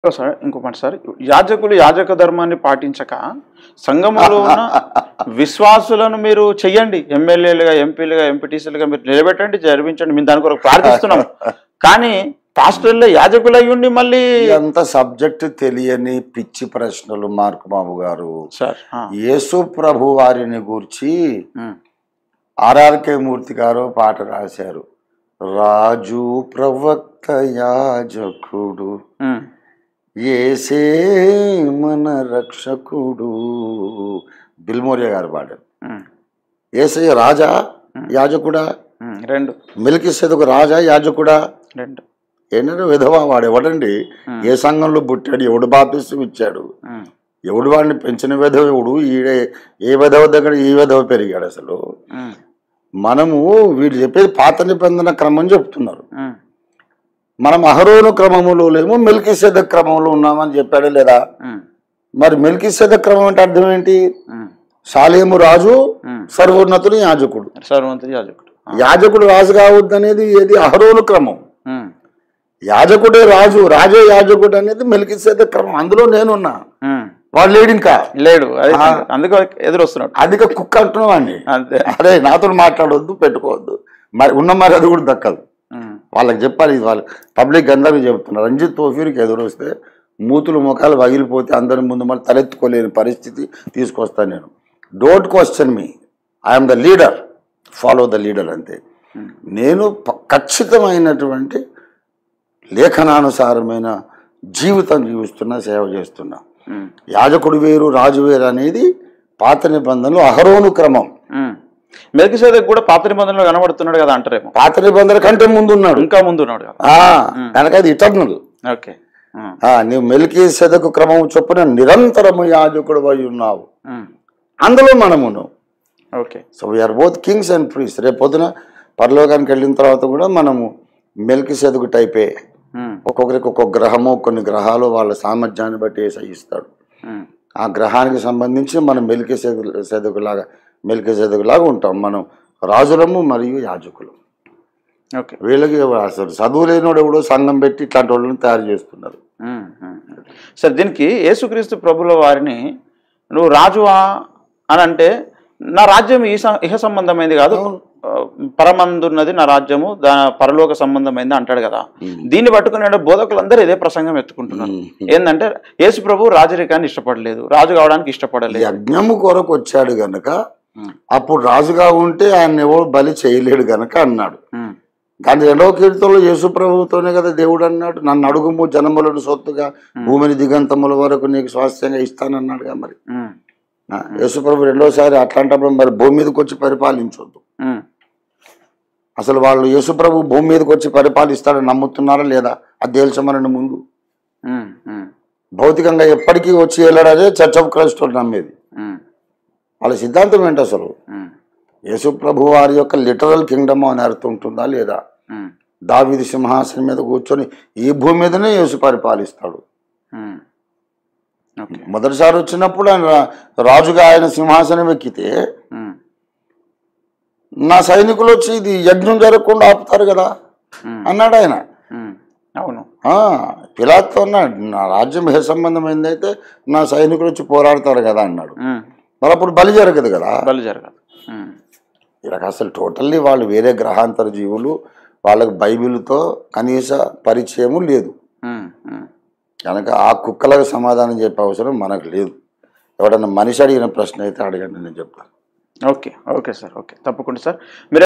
Sir ఇంకో మాట sir యాజకులు యాజక ధర్మాన్ని పాటించక సంఘములో ఉన్న విశ్వాసులను మీరు చెయ్యండి ఎమ్మెల్యేలుగా ఎంపీలుగా ఎంపీటీసీలుగా మీరు నిలబెట్టండి జరిపించండి మేము దాని కొరకు ప్రార్థిస్తున్నాం కానీ పాస్టర్లో యాజకులు అయి ఉండి మళ్ళీ అంత సబ్జెక్ట్ తెలియని పిచ్చి ప్రశ్నలు మార్కు బాబు గారు సార్ ఆ, యేసు ప్రభు వారిని గూర్చి ఉమ్, ఆర్ఆర్కే మూర్తి గారు పాట రాశారు రాజు ప్రవక్త యాజకుడు ఉమ్, ఏసే మన రక్షకుడు బిల్మోరియా గారు పాడారు ఉమ్, ఏసయ్య రాజా యాజకుడా ఉమ్, రెండు మిల్కి సెదుకు రాజా యాజకుడా రెండు ఏంటంటే విధవా వాడు ఎవడండి ఏ సంఘంలో పుట్టాడు ఎవడు బాపిస్తూ ఇచ్చాడు ఉమ్, ఎవడు వాడిని పెంచిన విధవ ఎవడు ఈడే ఏ విధవ దగ్గర ఈ విధవ పెరిగాడు అసలు ఉమ్, మనము వీడు చెప్పేది పాత నిబంధన క్రమం చెప్తున్నారు ఉమ్, మనం అహరోను క్రమములో లేము మిల్కి క్రమంలో ఉన్నామని చెప్పాడు లేదా ఉమ్, మరి మిల్కి క్రమం అంటే అర్థం ఏంటి ఉమ్, సాలేము రాజు ఉమ్. సర్వోన్నతుడు యాజకుడు సర్వమంత్రి యాజకుడు ఆ, యాజకుడు రాజు కావద్దు అనేది ఏది అహరోను క్రమం ఉమ్, యాజకుడే రాజు రాజే యాజకుడు అనేది మెలికి క్రమం అందులో నేనున్నా ఉమ్. వాడు లేడు ఇంకా లేడు అది అందుకే ఎదురు వస్తున్నాడు అదిగా కుక్క అంటున్నావు అండి అంతే అరే నాతో మాట్లాడొద్దు పెట్టుకోవద్దు మరి ఉన్న మరి అది కూడా దక్కదు ఉమ్, వాళ్ళకి చెప్పాలి ఇది వాళ్ళు పబ్లిక్ అందరికీ చెప్తున్నారు రంజిత్ తోఫీర్కి ఎదురు వస్తే మూతులు ముఖాలు పగిలిపోతే అందరి ముందు మళ్ళీ తలెత్తుకోలేని పరిస్థితి తీసుకొస్తాను నేను don't question me I'm the leader follow the leader అంతే నేను ప- ఖచ్చితమైనటువంటి లేఖనానుసారమైన జీవితం జీవిస్తున్నా సేవ చేస్తున్నా ఉమ్, యాజకుడు వేరు రాజు వేరు అనేది పాత నిబంధనలు అహరోను క్రమం ఉమ్. మెల్కిసేదక్ కూడా పాత నిబంధనలో కనబడుతున్నాడు కదా అంటారేమో పాత నిబంధన కంటే ముందు ఉన్నాడు ఇంకా ముందు ఉన్నాడు కదా ఆ, కనుక అది ఇటర్నల్ ఓకే ఉమ్, ఆ, నీవు మెలికి సెదకు క్రమం చొప్పున నిరంతరము యాజకుడు అయి ఉన్నావు ఉమ్, అందులో మనమును okay so we are both kings and priests రేపు పొద్దున పరలోకానికి వెళ్ళిన తర్వాత కూడా మనము మెలికి సెదకు టైపే ఉమ్, ఒక్కొక్కరికి ఒక్కొక్క గ్రహము కొన్ని గ్రహాలు వాళ్ళ సామర్థ్యాన్ని బట్టి ఇస్తాడు ఉమ్, ఆ గ్రహానికి సంబంధించి మనం మెలికి సెదకులాగా మెలికి సెదకులాగా ఉంటాం మనం రాజులము మరియు యాజకులు ఓకే వీళ్ళకి అసలు చదువు లేనివాడు ఎవడో సంఘం పెట్టి ఇట్లాంటి వాళ్ళని తయారు చేస్తున్నారు ఉమ్, ఉమ్. సరే దీనికి యేసుక్రీస్తు ప్రభుల వారిని నువ్వు రాజువా అని అంటే నా రాజ్యం ఈ స- ఇహ సంబంధమైంది కాదు ఆ, పరమందున్నది నా రాజ్యము దా పరలోక సంబంధమైంది అంటాడు కదా దీన్ని పట్టుకునే బోధకులందరూ ఇదే ప్రసంగం ఎత్తుకుంటున్నారు ఏంటంటే యేసు ప్రభు రాజరికాన్ని ఇష్టపడలేదు రాజు కావడానికి ఇష్టపడలేదు యజ్ఞము కొరకు వచ్చాడు గనక అప్పుడు రాజుగా ఉంటే ఆయన ఎవరు బలి చేయలేడు గనక అన్నాడు ఉమ్, కానీ రెండవ కీర్తనలో యేసు ప్రభువుతోనే కదా దేవుడు అన్నాడు నన్ను అడుగుము జనములను సొత్తుగా భూమిని దిగంతముల వరకు నీకు స్వాస్థ్యంగా ఇస్తానన్నాడుగా మరి ఉమ్, ఆ, యేసు ప్రభు రెండోసారి అట్లాంటప్పుడు మరి భూమి మీదకి వచ్చి పరిపాలించొద్దు ఉమ్, అసలు వాళ్ళు యేసు ప్రభు భూమి మీదకి వచ్చి పరిపాలిస్తాడని నమ్ముతున్నారా లేదా అది తేల్చమనండి ముందు ఉమ్, ఉమ్, భౌతికంగా ఎప్పటికీ వచ్చి వెళ్ళడదే చర్చ్ ఆఫ్ క్రైస్ట్ వాళ్ళు నమ్మేది ఉమ్, వాళ్ళ సిద్ధాంతం ఏంటి అసలు ఉమ్, యేసు ప్రభు వారి యొక్క లిటరల్ కింగ్డమ్ అని అర్థం ఉంటుందా లేదా ఉమ్, దావిది సింహాసనం మీద కూర్చొని ఈ భూమి మీదనే యేసు పరిపాలిస్తాడు ఉమ్. ఓకే మొదటిసారి వచ్చినప్పుడు ఆయన రా- రాజుగా ఆయన సింహాసనం ఎక్కితే ఉమ్, నా సైనికులు వచ్చి ఇది యజ్ఞం జరగకుండా ఆపుతారు కదా ఉమ్, అన్నాడు ఆయన ఉమ్. అవును ఆ, పిలాత్తో అన్నాడు నా రాజ్యం ఏ సంబంధమైంది అయితే నా సైనికులు వచ్చి పోరాడతారు కదా అన్నాడు ఉమ్, మరి అప్పుడు బలి జరగదు కదా బలి జరగదు ఉమ్, ఇలా అసలు టోటల్లీ వాళ్ళు వేరే గ్రహాంతర జీవులు వాళ్ళకి బైబిల్తో కనీస పరిచయము లేదు ఉమ్, ఉమ్. కనుక ఆ కుక్కలకు సమాధానం చెప్పే అవసరం మనకు లేదు ఎవడన్నా మనిషి అడిగిన ప్రశ్న అయితే అడగండి నేను చెప్తాను ఓకే ఓకే సార్ ఓకే తప్పకుండా సార్ మీరు